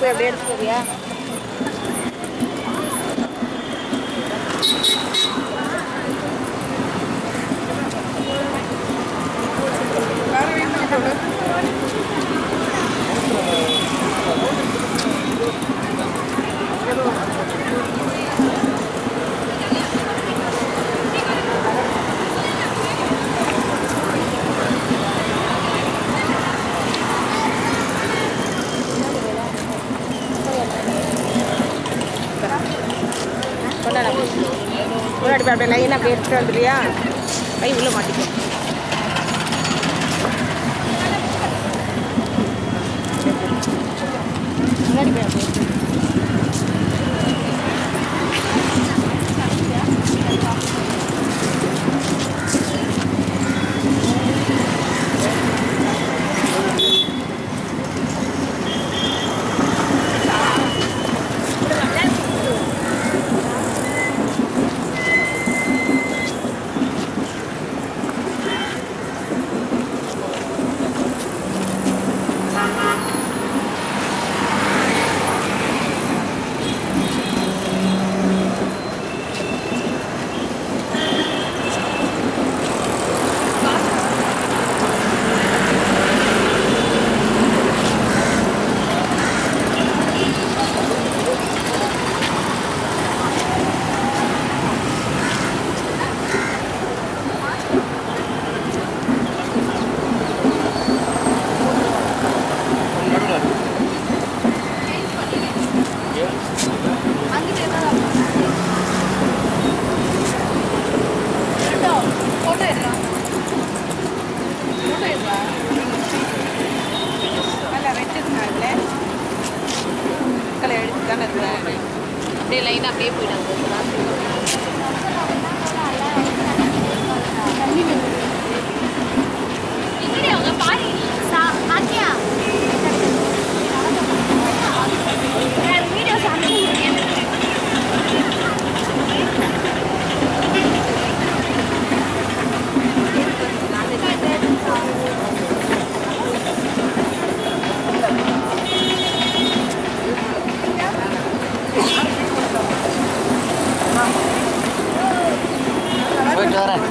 போய் அப்படியே எடுத்து போறியா கொண்டாடா முன்னாடி போய் அப்படியே லைனாக அப்படியே எடுத்துட்டு வந்துடுறியா கை உள்ள மாட்டிக்கோ முன்னாடி போய் அப்படியே அப்படியே லைனாக அப்படியே போயிட்டாங்க எங்கடி அவங்க பாரு பாத்தியா வீடியோஸ் போயிட்டு வரேன்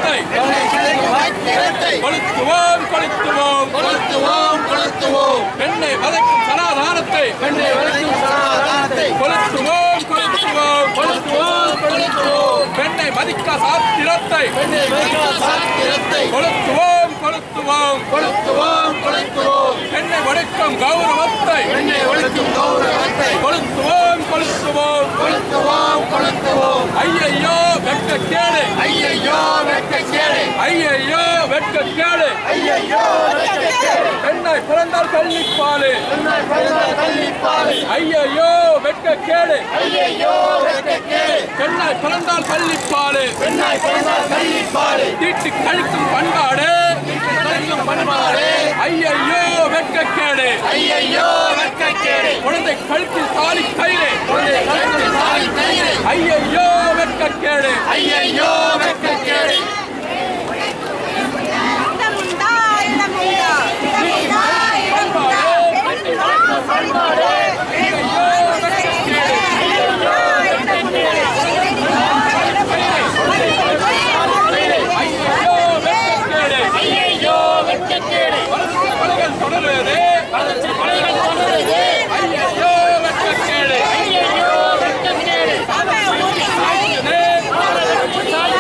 சாத்திரத்தை சாத்திரத்தை கொளுத்துவோம் கொளுத்துவோம் கொளுத்துவோம் கொளுத்துவோம் பெண்ணை வதைக்கும் சனாதானத்தை பெண்ணை வளர்க்கும் சனாதானத்தை கொளுத்துவோம் கொளுத்துவோம் கொளுத்துவோம் கொளுத்துவோம் பெண்ணை மதிக்க சாத்திரத்தை பெண்ணை வளர்க்கும் சாத்திரத்தை கொளுத்துவோம் கொளுத்துவோம் கொளுத்துவோம் கொளுத்துவோம் பெண்ணை ஒடுக்கும் கௌரவத்தை பெண்ணை ஒழிக்கும் கௌரவத்தை கொளுத்துவோம் கொளுத்துவோம் கொளுத்துவோம் கொளுத்துவோம் ஐயையோ வெட்க கேடு ஐயையோ வெட்கக்கேடு ஐயையோ வெட்க கேடு ஐயையோ வெட்கக்கேடு பெண்ணை பிறந்தால் கள்ளிப்பாலு பெண்ணை பிறந்த கள்ளிப்பாடு ஐயையோ வெட்க கேடு ஐயையோ வெட்கக்கேடு பெண்ணை பிறந்தால் கள்ளிப்பாலு பெண்ணை பிறந்த கள்ளிப்பாடு தீட்டு கழிக்கும் பண்பாடு கழிக்கும் பண்பாடு ஐயையோ வெட்க கேடு ஐயையோ வெட்கக்கேடு குழந்தை கழுத்தில் தாலி கயிறு குழந்தை கழுத்தில் தாலி கயிறு ஐயையோ வெட்க கேடு ஐயையோ வெட்கக்கேடு இடமுண்டா இடமுண்டா இடமுண்டா இடமுண்டா பெண்கள் பண்பாடு ஐயையோ வெட்க கேடு ஐயையோ வெட்க கேடு ஐயையோ வெட்கக்கேடு வளர்ச்சி கொலைகள் தொடருவது வளர்ச்சி கொலைகள் தொடருது ஐயையோ வெட்க கேடு ஐயையோ வெட்கக்கேடு சாதித்தது சாலை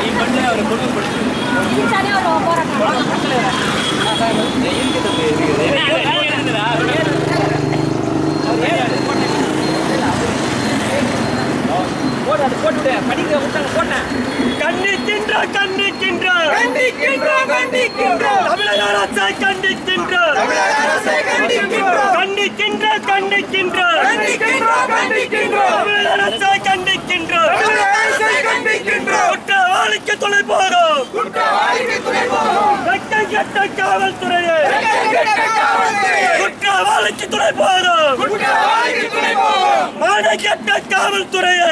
கண்டிக்கின்ற கண்டிக்கின்ற கண்டிக்கின்ற கண்டிக்கின்ற தமிழக அரசை கண்டிக்கின்ற தமிழக அரசை கண்டிக்கின்ற கண்டிக்கின்ற கண்டிக்கின்ற கண்டிக்கின்ற கண்டிக்கின்ற தமிழக அரசை கண்டிக்கின்ற தமிழக அரசை கண்டிக்கின்ற குற்றவாளிக்கு துணை போகிறோம் குற்றவாளிக்கு துணை போகிறோம் வெட்கம் கெட்ட காவல்துறையே குற்றவாளிக்கு துணை போகிறோம் குற்றவாளிக்கு துணை போகிறோம் மான கெட்ட காவல்துறையே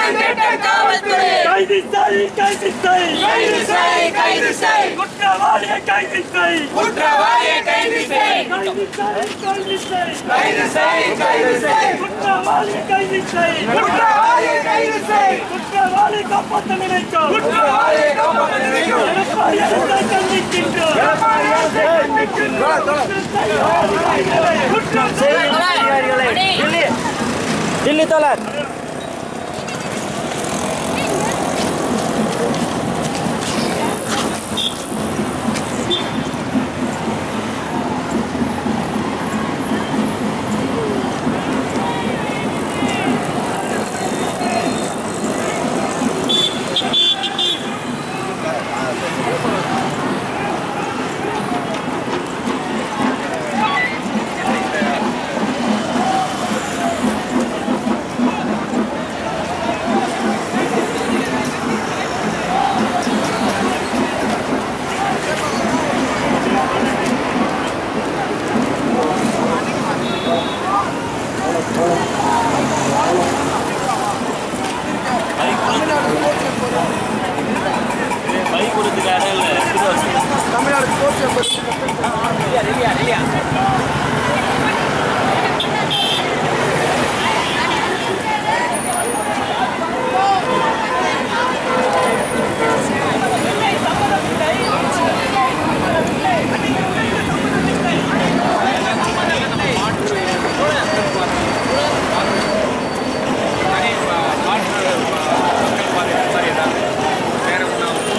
கைது செய் கைது செய் கைது செய் கைது செய் குற்றவாளியை கைது செய் குற்றவாளியை கைது செய் கைது செய் கைது செய் கைது செய் கைது செய் குற்றவாளியை கைது செய் குற்றவாளியை கைது செய் குற்றவாளி காப்பாற்ற நினைக்கும் குற்றவாளியை காப்பாற்ற நினைக்கும் எடப்பாடி அரசை கண்டிக்கின்றோம் எடப்பாடி அரசை கண்டிக்கின்றோம் குற்றம் செய்யும் தில்லி தோழர்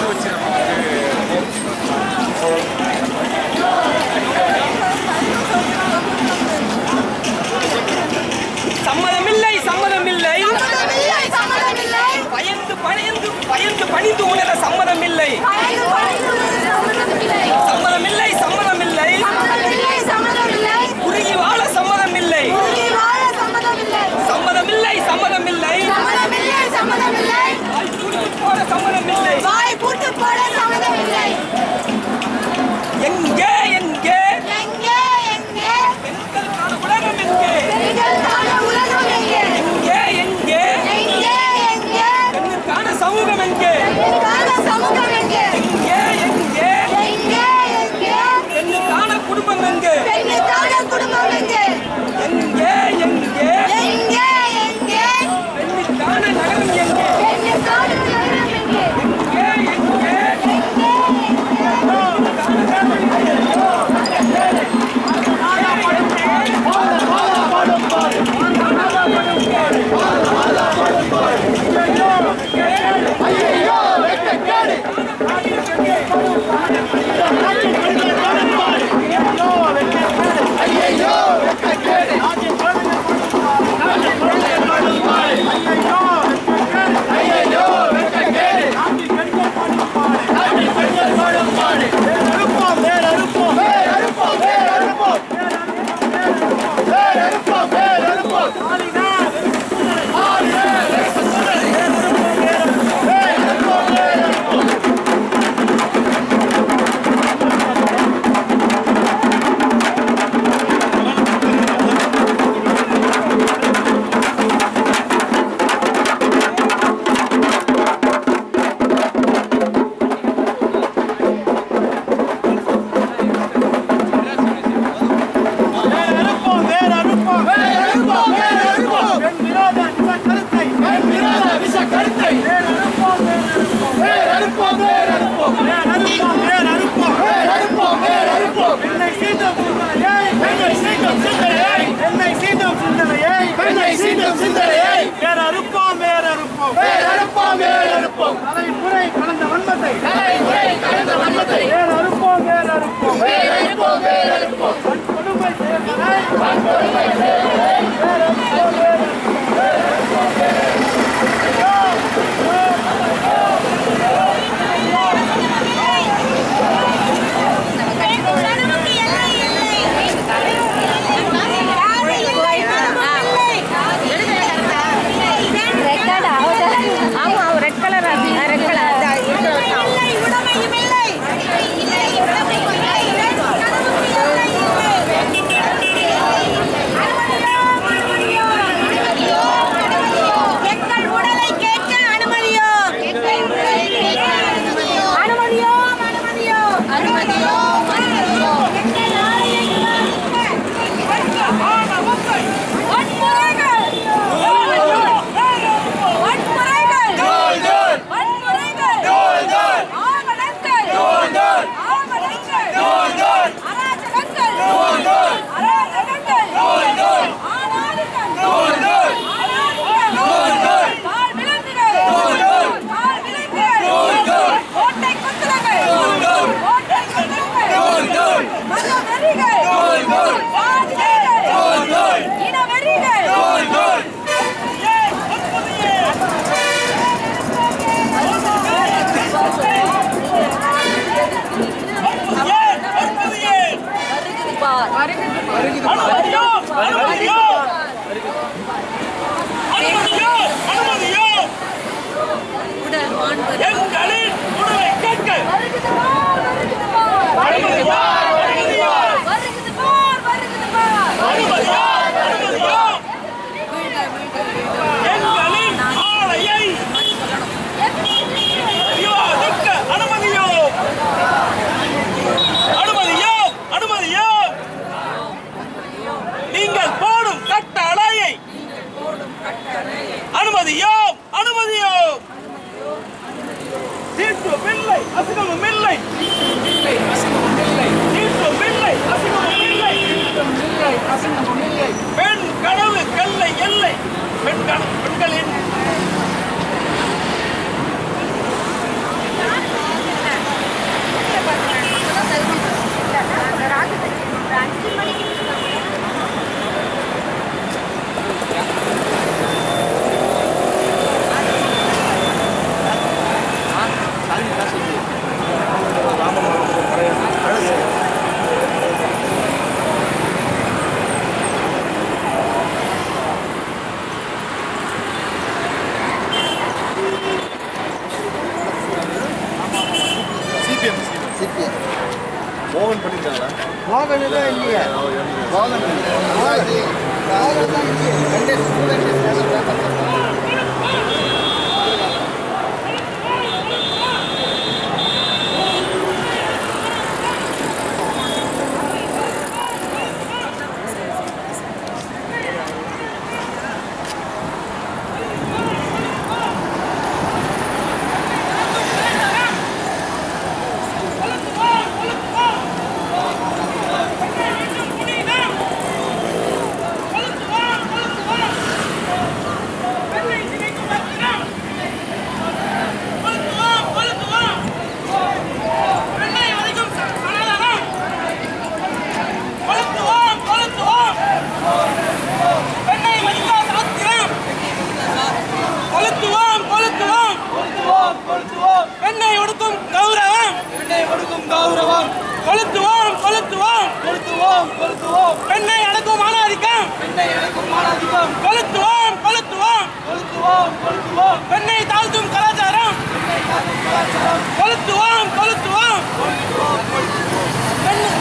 வேற ஒன்று வச்சு நமக்கு வன்மத்தை தலைமுறை கடந்த வன்மத்தை வேர் அறுப்போம் வேர் அறுப்போம் வேறறுப்போம் வேறறுப்போம் வன்கொடுமை செயல்களை வன்கொடுமை செயல்களை வேர் அறுப்போம் வேர் அறுப்போம் கனவுக்கு எல்லை இல்லை ஆமா ரெட் கலர் ரெட் கலர் உடமையும் இல்லை எங்கள் உடலை கேட்க அனுமதியோ அனுமதியோ அனுமதியோ அனுமதியோ அனுமதியோ எங்கள் நாளையை வன்முறைகள் வன்முறைகள் தோல்தோல் வன்முறைகள் தோல்தோல் ஆவணங்கள் தோல்தோல் ஆவணங்கள் தோல்தோல் அராஜகங்கள் தோல்தோல் அராஜகங்கள் தோல்தோல் ஆணாதிக்கம் தோல்தோல் ஆணாதிக்கம் தோல்தோல் கால் விலங்குகள் தோல்தோல் கால் விலங்குகள் தோல்தோல் கோட்டை குத்துலங்கள் தோல்தோல் கோட்டை குத்துலங்கள் தோல்தோல் மத வெறிகள் தோல்தோல் சாதி வெறிகள் தோல்தோல் இன வெறிகள் தோல்தோல் அனுமதியோ அனுமதியோ அனுமதியோ அனுமதியோ எங்களின் உணவை கேட்க அனுமதியா அனுமதியா அனுமதியா அனுமதியா எங்களின் ஆலையை விவாதிக்க அனுமதியோ அனுமதியோ அனுமதியோ நீங்கள் போடும் கட்டளையை அனுமதியோ அனுமதியோ தீட்டும் இல்லை அசுகமும் இல்லை தீட்டும் இல்லை அசுகமும் இல்லை பெண் கனவு கல்லை எல்லை பெண் கனவு பெண்களின் மோகன் பண்ணிட்டாங்களா மோகன் தான் இல்லையே மோகன் மோகன் தான் இல்லையே ரெண்டே ஸ்டூடெண்ட் கொளுத்துவோம் கொளுத்துவோம் பெண்ணை ஒடுக்கும் கௌரவம் பெண்ணை ஒடுக்கும் கௌரவம் கொளுத்துவோம் கொளுத்துவோம் கொளுத்துவோம் கொளுத்துவோம் பெண்ணை அடக்கும் ஆணாதிக்கம் பெண்ணை எடுக்கும் மானாதிக்கம் கொளுத்துவோம் கொளுத்துவோம் கொளுத்துவோம் கொளுத்துவோம் பெண்ணை தாழ்த்தும் கலாச்சாரம் கொளுத்துவோம் கொளுத்துவோம் பெண்ணை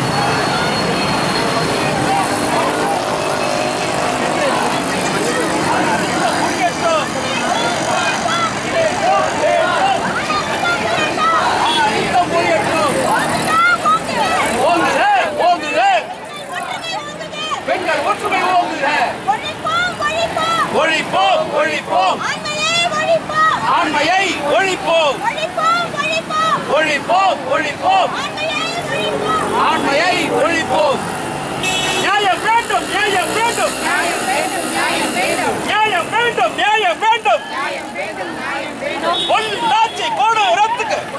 ஓங்குக ஓங்குக பெண்கள் ஒற்றுமை ஓங்குக ஒழிப்போம் ஒழிப்போம் ஆண்மையை ஒழிப்போம் ஒழிப்போம் ஒழிப்போம் ஆண்மையை ஒழிப்போம் நியாயம் வேண்டும் நியாயம் வேண்டும் நியாயம் வேண்டும் நியாயம் வேண்டும் பொள்ளாச்சி கொடூரத்துக்கு